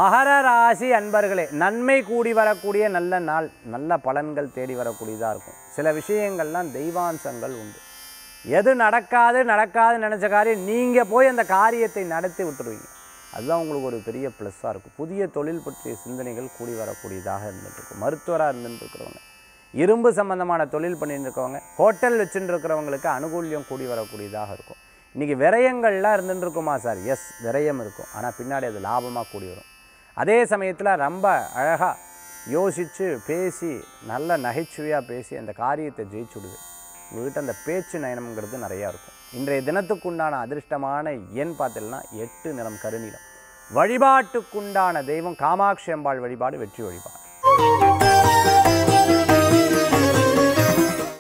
மகர ராசி அன்பர்களே நன்மை கூடி வரக்கூடிய நல்ல நாள் நல்ல பலன்கள் தேடி வரக்கூடியதாக இருக்கும் சில விஷயங்கள்லாம் தெய்வாம்சங்கள் உண்டு எது நடக்காது நடக்காது நினச்ச காரியம் நீங்கள் போய் அந்த காரியத்தை நடத்தி விட்டுருவீங்க அதுதான் உங்களுக்கு ஒரு பெரிய ப்ளஸ்ஸாக இருக்கும் புதிய தொழில் பற்றிய சிந்தனைகள் கூடி வரக்கூடியதாக இருந்துட்டு இருக்கும் மருத்துவராக இருந்துட்டு இருக்கிறவங்க இரும்பு சம்பந்தமான தொழில் பண்ணிட்டு இருக்கவங்க ஹோட்டல் வச்சுட்டு இருக்கிறவங்களுக்கு அனுகூல்யம் கூடி வரக்கூடியதாக இருக்கும் இன்றைக்கி விரயங்கள்லாம் இருந்துட்டு இருக்குமா சார் எஸ் விரயம் இருக்கும் ஆனால் பின்னாடி அது லாபமாக கூடி வரும் அதே சமயத்தில் ரொம்ப அழகாக யோசித்து பேசி நல்ல நகைச்சுவையாக பேசி அந்த காரியத்தை ஜெயிச்சுடுது உங்கள்கிட்ட அந்த பேச்சு நயனம்ங்கிறது நிறையா இருக்கும் இன்றைய தினத்துக்குண்டான அதிர்ஷ்டமான எண் பார்த்தீங்கன்னா எட்டு நிறம் கருநீலம் வழிபாட்டுக்குண்டான தெய்வம் காமாட்சி அம்பாள் வழிபாடு வெற்றி வழிபாடு